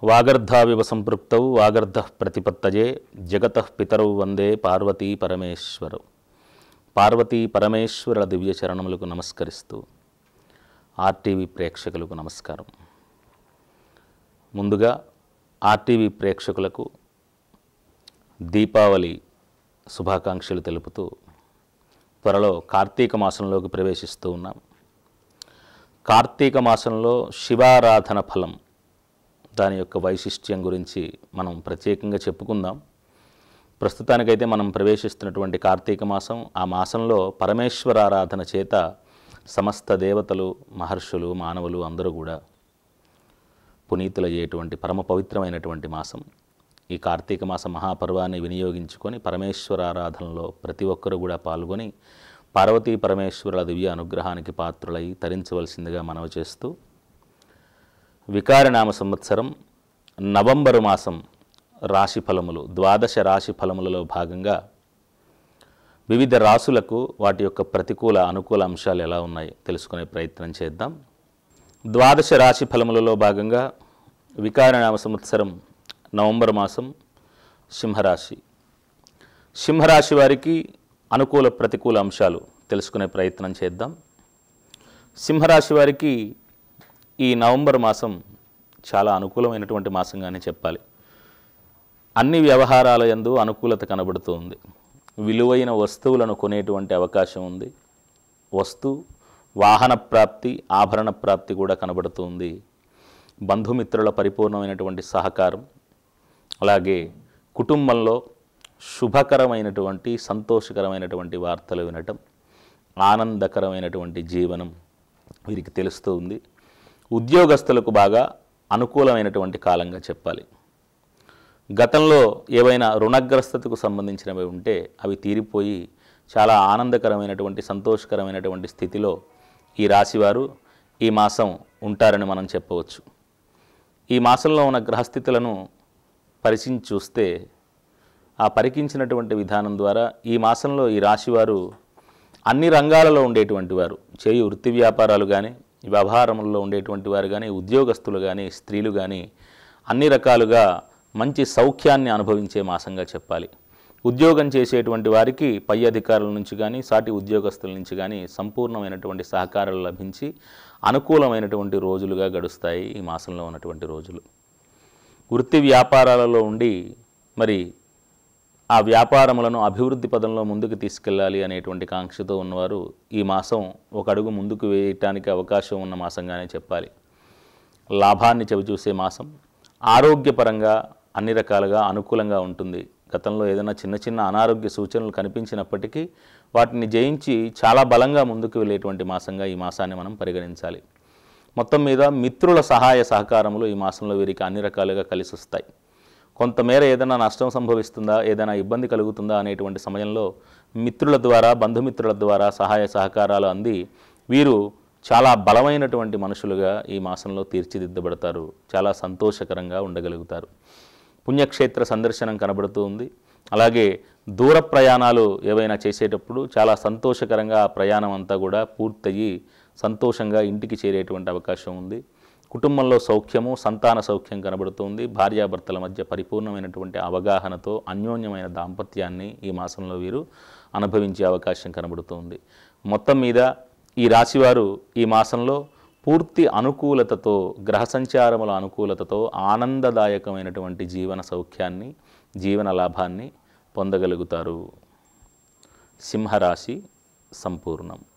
వాగర్ధావివ సంపృక్తౌ వాగర్ధ ప్రతిపత్తజే జగత పితరౌ వందే పార్వతీ పరమేశ్వరౌ పార్వతీ పరమేశ్వరుల దివ్య చరణములకు నమస్కరిస్తూ ఆర్టీవీ ప్రేక్షకులకు నమస్కారం ముందుగా ఆర్టీవీ ప్రేక్షకులకు దీపావళి శుభాకాంక్షలు తెలుపుతూ త్వరలో కార్తీక మాసంలోకి ప్రవేశిస్తూ ఉన్నాం కార్తీక మాసంలో శివారాధన ఫలం దాని యొక్క వైశిష్ట్యం గురించి మనం ప్రత్యేకంగా చెప్పుకుందాం ప్రస్తుతానికైతే మనం ప్రవేశిస్తున్నటువంటి కార్తీక మాసం ఆ మాసంలో పరమేశ్వర ఆరాధన చేత సమస్త దేవతలు మహర్షులు మానవులు అందరూ కూడా పునీతులయ్యేటువంటి పరమ పవిత్రమైనటువంటి మాసం ఈ కార్తీక మాస మహాపర్వాన్ని వినియోగించుకొని పరమేశ్వర ఆరాధనలో ప్రతి ఒక్కరూ కూడా పాల్గొని పార్వతీ పరమేశ్వరుల దివ్య అనుగ్రహానికి పాత్రులై తరించవలసిందిగా మనవి చేస్తూ వికారనామ సంవత్సరం నవంబరు మాసం రాశి ఫలములు ద్వాదశ రాశి ఫలములలో భాగంగా వివిధ రాసులకు వాటి యొక్క ప్రతికూల అనుకూల అంశాలు ఎలా ఉన్నాయి తెలుసుకునే ప్రయత్నం చేద్దాం ద్వాదశ రాశి ఫలములలో భాగంగా వికారనామ సంవత్సరం నవంబర్ మాసం సింహరాశి సింహరాశి వారికి అనుకూల ప్రతికూల అంశాలు తెలుసుకునే ప్రయత్నం చేద్దాం సింహరాశి వారికి ఈ నవంబర్ మాసం చాలా అనుకూలమైనటువంటి మాసంగానే చెప్పాలి అన్ని వ్యవహారాల యందు అనుకూలత కనబడుతూ ఉంది విలువైన వస్తువులను కొనేటువంటి అవకాశం ఉంది వస్తు వాహన ప్రాప్తి ఆభరణ ప్రాప్తి కూడా కనబడుతూ ఉంది బంధుమిత్రుల పరిపూర్ణమైనటువంటి సహకారం అలాగే కుటుంబంలో శుభకరమైనటువంటి సంతోషకరమైనటువంటి వార్తలు వినటం ఆనందకరమైనటువంటి జీవనం వీరికి తెలుస్తూ ఉంది ఉద్యోగస్తులకు బాగా అనుకూలమైనటువంటి కాలంగా చెప్పాలి గతంలో ఏవైనా రుణగ్రస్తతకు సంబంధించినవి ఉంటే అవి తీరిపోయి చాలా ఆనందకరమైనటువంటి సంతోషకరమైనటువంటి స్థితిలో ఈ రాశివారు ఈ మాసం ఉంటారని మనం చెప్పవచ్చు ఈ మాసంలో ఉన్న గ్రహస్థితులను పరిశీలించి చూస్తే ఆ పరికించినటువంటి విధానం ద్వారా ఈ మాసంలో ఈ రాశివారు అన్ని రంగాలలో ఉండేటువంటి వారు చేయు వృత్తి వ్యాపారాలు కానీ వ్యవహారములలో ఉండేటువంటి వారు కానీ ఉద్యోగస్తులు కానీ స్త్రీలు కానీ అన్ని రకాలుగా మంచి సౌఖ్యాన్ని అనుభవించే మాసంగా చెప్పాలి ఉద్యోగం చేసేటువంటి వారికి పై అధికారుల నుంచి కానీ సాటి ఉద్యోగస్తుల నుంచి కానీ సంపూర్ణమైనటువంటి సహకారాలు లభించి అనుకూలమైనటువంటి రోజులుగా గడుస్తాయి ఈ మాసంలో ఉన్నటువంటి రోజులు వృత్తి వ్యాపారాలలో ఉండి మరి ఆ వ్యాపారములను అభివృద్ధి పదంలో ముందుకు తీసుకెళ్ళాలి అనేటువంటి కాంక్షతో ఉన్నవారు ఈ మాసం ఒక అడుగు ముందుకు వేయటానికి అవకాశం ఉన్న మాసంగానే చెప్పాలి లాభాన్ని చవిచూసే మాసం ఆరోగ్యపరంగా అన్ని రకాలుగా అనుకూలంగా ఉంటుంది గతంలో ఏదైనా చిన్న చిన్న అనారోగ్య సూచనలు కనిపించినప్పటికీ వాటిని జయించి చాలా బలంగా ముందుకు వెళ్ళేటువంటి మాసంగా ఈ మాసాన్ని మనం పరిగణించాలి మొత్తం మీద మిత్రుల సహాయ సహకారములు ఈ మాసంలో వీరికి అన్ని రకాలుగా కలిసి వస్తాయి కొంతమేర ఏదైనా నష్టం సంభవిస్తుందా ఏదైనా ఇబ్బంది కలుగుతుందా అనేటువంటి సమయంలో మిత్రుల ద్వారా బంధుమిత్రుల ద్వారా సహాయ సహకారాలు అంది వీరు చాలా బలమైనటువంటి మనుషులుగా ఈ మాసంలో తీర్చిదిద్దబడతారు చాలా సంతోషకరంగా ఉండగలుగుతారు పుణ్యక్షేత్ర సందర్శనం కనబడుతూ ఉంది అలాగే దూర ప్రయాణాలు ఏవైనా చేసేటప్పుడు చాలా సంతోషకరంగా ఆ ప్రయాణం అంతా కూడా పూర్తయ్యి సంతోషంగా ఇంటికి చేరేటువంటి అవకాశం ఉంది కుటుంబంలో సౌఖ్యము సంతాన సౌఖ్యం కనబడుతుంది భార్యాభర్తల మధ్య పరిపూర్ణమైనటువంటి అవగాహనతో అన్యోన్యమైన దాంపత్యాన్ని ఈ మాసంలో వీరు అనుభవించే అవకాశం కనబడుతుంది మొత్తం మీద ఈ రాశివారు ఈ మాసంలో పూర్తి అనుకూలతతో గ్రహ సంచారముల అనుకూలతతో ఆనందదాయకమైనటువంటి జీవన సౌఖ్యాన్ని జీవన లాభాన్ని పొందగలుగుతారు సింహరాశి సంపూర్ణం